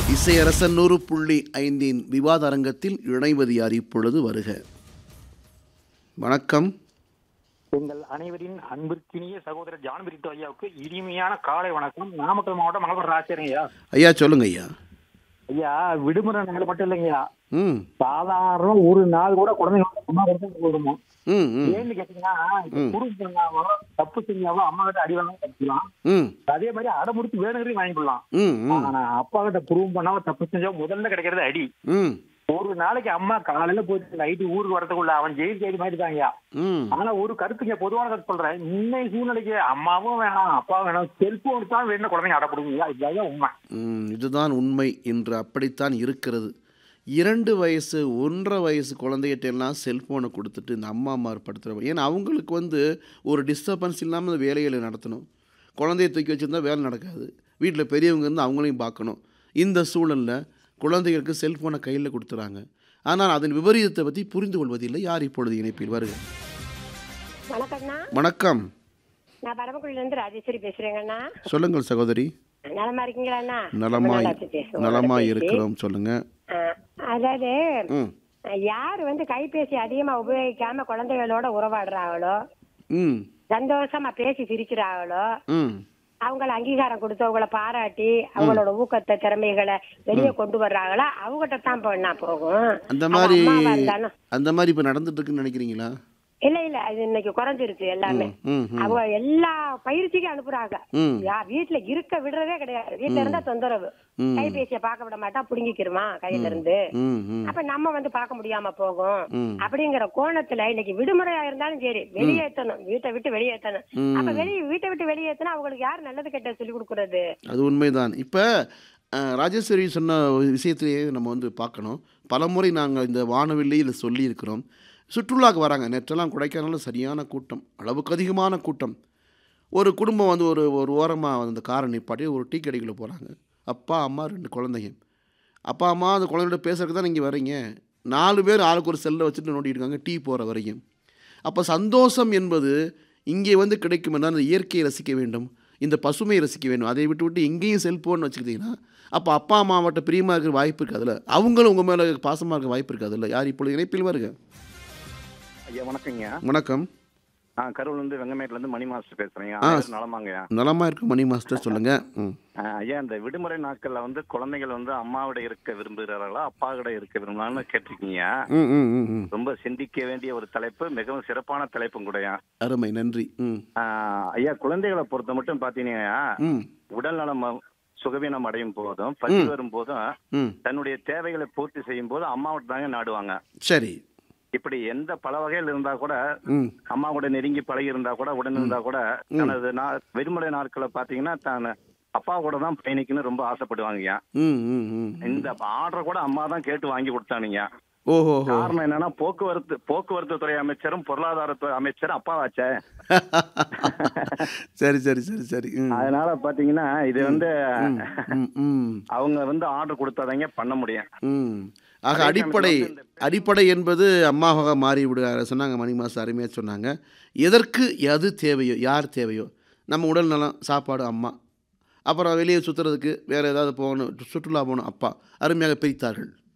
இசையரசன் நூறு புள்ளி ஐந்தின் விவாத அரங்கத்தில் இணைவது யார் இப்பொழுது வருக வணக்கம் எங்கள் அனைவரின் அன்பிற்கினிய சகோதரர் ஜான் பிரிட்டோ ஐயாவுக்கு இனிமையான காலை வணக்கம் நாமக்கல் மாவட்டம் மலபுரம் ராசியரங்க ஐயா ஐயா சொல்லுங்க ஐயா ஐயா விடுமுறை நாள் மட்டும் இல்லைங்கய்யா ம் சாதாரண ஒரு நாள் கூட குழந்தைங்க அம்மா கொடுத்து போடுமோ ம் ம் ஏன்னு கேட்டீங்கன்னா குறும்பு பண்ணாவோ தப்பு செஞ்சாவோ அம்மா கிட்ட அடி வாங்க தப்பிக்கலாம் ம் அதே மாதிரி அடை முடிச்சு வேணுங்கிறதையும் வாங்கிக்கலாம் ம் ம் ஆனா அப்பா கிட்ட ப்ரூவ் பண்ணாம தப்பு செஞ்சா முதல்ல கிடைக்கிறது அடி ம் ஒரு நாளைக்கு அம்மா காலையில போயிட்டு நைட்டு ஊருக்கு வரதுக்குள்ள அவன் ஜெயில் ஜெயில் மாதிரி தாங்கய்யா ம் ஆனா ஒரு கருத்துங்க பொதுவான கருத்து சொல்றேன் இன்னைக்கு சூழ்நிலைக்கு அம்மாவும் வேணாம் அப்பாவும் வேணாம் செல்போன் தான் வேணும் குழந்தைங்க அடப்படுங்க இதுதான் உண்மை ம், இதுதான் உண்மை இன்று அப்படித்தான் இருக்கிறது இரண்டு வயசு ஒன்றரை வயசு குழந்தைகிட்ட எல்லாம் செல்ஃபோனை கொடுத்துட்டு இந்த அம்மா அம்மா படுத்துகிற ஏன்னா அவங்களுக்கு வந்து ஒரு டிஸ்டர்பன்ஸ் இல்லாமல் அந்த வேலைகளை நடத்தணும் குழந்தைய தூக்கி வச்சுருந்தா வேலை நடக்காது வீட்டில் பெரியவங்க இருந்து அவங்களையும் பார்க்கணும் இந்த சூழலில் குழந்தைகளுக்கு செல்ஃபோனை கையில் கொடுத்துறாங்க ஆனால் அதன் விபரீதத்தை பற்றி புரிந்து கொள்வதில்லை யார் இப்பொழுது இணைப்பில் வருக வணக்கம்ண்ணா வணக்கம் நான் பரமக்குடியில இருந்து ராஜேஸ்வரி பேசுறேங்கண்ணா சொல்லுங்கள் சகோதரி நலமா இருக்கீங்களாண்ணா நலமாய் ரொம்ப நாளாச்சு பேசி. நலமாய் பேசி. இருக்கிறோம் சொல்லுங்கள் ஆ, அதாவது ம் யார் வந்து கைபேசி அதிகமா உபயோகிக்காம குழந்தைகளோட உறவாடுறாங்களோ ம் சந்தோஷமா பேசி சிரிக்கிறாங்களோ ம் அவங்கள அங்கீகாரம் கொடுத்து அவங்கள பாராட்டி அவங்களோட ஊக்கத்தை திறமைகளை வெளியே கொண்டு வர்றாங்களோ அவங்ககிட்ட தான் பண்ணா போகும் அந்த அது மாதிரி அம்மாவா இருந்தாலும் அந்த மாதிரி இப்போ நடந்துட்டு இருக்குன்னு நினைக்கிறீங்களா இல்ல இல்ல அது இன்னைக்கு குறைஞ்சிருச்சு எல்லாமே ம் ம் அவங்க எல்லா பயிற்சிக்கும் அனுப்புறாங்க ம் யா வீட்டுல இருக்க விடுறதே கிடையாது வீட்டுல இருந்தா தொந்தரவு ம். கைபேசிய பார்க்க விட மாட்டா புடுங்கிக்கிருமா கையில இருந்து ம் ம் அப்ப நம்ம வந்து பார்க்க முடியாம போகும் ம். அப்படிங்கிற கோணத்துல இன்னைக்கு விடுமுறையா இருந்தாலும் சரி வெளியேற்றணும் வீட்டை விட்டு வெளியேற்றணும் ம். அப்ப வெளிய வீட்டை விட்டு வெளியேற்றினா அவங்களுக்கு யார் நல்லது கெட்ட சொல்லி கொடுக்கறது அது உண்மைதான் இப்போ ராஜேஸ்வரி சொன்ன விஷயத்திலேயே நம்ம வந்து பார்க்கணும் பலமுறை நாங்கள் இந்த வானவில்லையில் சொல்லியிருக்கிறோம் சுற்றுலாக்கு வராங்க நேற்றெல்லாம் கொடைக்கானலில் சரியான கூட்டம் அளவுக்கு அதிகமான கூட்டம் ஒரு குடும்பம் வந்து ஒரு ஒரு ஓரமாக அந்த காரை நிப்பாட்டி ஒரு டீ கடைக்குள்ள போகிறாங்க அப்பா அம்மா ரெண்டு குழந்தைங்க அப்பா அம்மா அந்த குழந்தையோட பேசுறதுக்கு தான் நீங்கள் வரீங்க நாலு பேர் ஆளுக்கு ஒரு செல்லை வச்சுட்டு நோண்டிட்டு இருக்காங்க டீ போகிற வரைக்கும் அப்போ சந்தோஷம் என்பது இங்கே வந்து கிடைக்கும் என்றால் அந்த இயற்கையை ரசிக்க வேண்டும் இந்த பசுமையை ரசிக்க வேண்டும் அதை விட்டு விட்டு எங்கேயும் செல்ஃபோன் வச்சுக்கிட்டிங்கன்னா அப்போ அப்பா அம்மாவட்ட பிரியமாக இருக்கிற வாய்ப்பு இருக்காதுல்ல அவங்களும் உங்கள் மேலே பாசமாக இருக்க வாய்ப்பு இருக்காதுல்ல யார் இப்பொழுது இணைப்பில் வருக ஐயா வணக்கங்க வணக்கம் ஆ கரூர்ல இருந்து வெங்கமேட்ல இருந்து மணி மாஸ்டர் பேசுறேங்க ஆ. ஆயிரம் நலமாங்கய்யா நலமாக இருக்கும் மணி மாஸ்டர் சொல்லுங்கள் ம் ஆ, ஐயா இந்த விடுமுறை நாட்கள்ல வந்து குழந்தைகள் வந்து அம்மாவோட இருக்க விரும்புகிறார்களா அப்பா கூட இருக்க விரும்புகிறான்னு கேட்டிருக்கீங்க ம் ம் ம் ம் ரொம்ப சிந்திக்க வேண்டிய ஒரு தலைப்பு மிகவும் சிறப்பான தலைப்பும் கூடயா அருமை நன்றி ம் ஆ, ஐயா குழந்தைகளை பொறுத்த மட்டும் பாத்தீங்கன்னா ம் உடல் நலம் சுகவீனம் அடையும் போதும் பசி வரும் போதும் ம் தன்னுடைய தேவைகளை பூர்த்தி செய்யும் போது அம்மாவிட்ட தாங்க நாடுவாங்க சரி இப்படி எந்த பல வகையில் இருந்தா கூட ம் அம்மா கூட நெருங்கி பழகி இருந்தா கூட உடன் இருந்தா கூட தனது நா- விடுமுறை நாட்களை பாத்தீங்கன்னா தான் அப்பா கூட தான் பயணிக்கணும்னு ரொம்ப ஆசைப்படுவாங்கய்யா ம் ம் ம் இந்த ஆர்டர் கூட அம்மா தான் கேட்டு வாங்கி கொடுத்தானுங்க ஓஹோ ஹோ காரணம் என்னன்னா போக்குவரத்து போக்குவரத்து துறை அமைச்சரும் பொருளாதாரத்துறை அமைச்சரும் அப்பாவாச்சே சரி சரி சரி சரி ம் அதனால பாத்தீங்கன்னா இது வந்து ம் ம் அவங்க வந்து ஆர்டர் கொடுத்தாதாங்க பண்ண முடியும் ம் ஆக அதே அடிப்படை சமயத்துல வந்து இந்த அடிப்படை என்பது அம்மாவாக மாறி விடுகிறார் சொன்னாங்க மணி மாதம் அருமையாக சொன்னாங்க எதற்கு எது தேவையோ யார் தேவையோ நம்ம உடல் நலம் சாப்பாடு அம்மா அப்புறம் வெளியே சுற்றுறதுக்கு வேறு ஏதாவது போகணும் சுற்றுலா போகணும் அப்பா அருமையாக பிரித்தார்கள்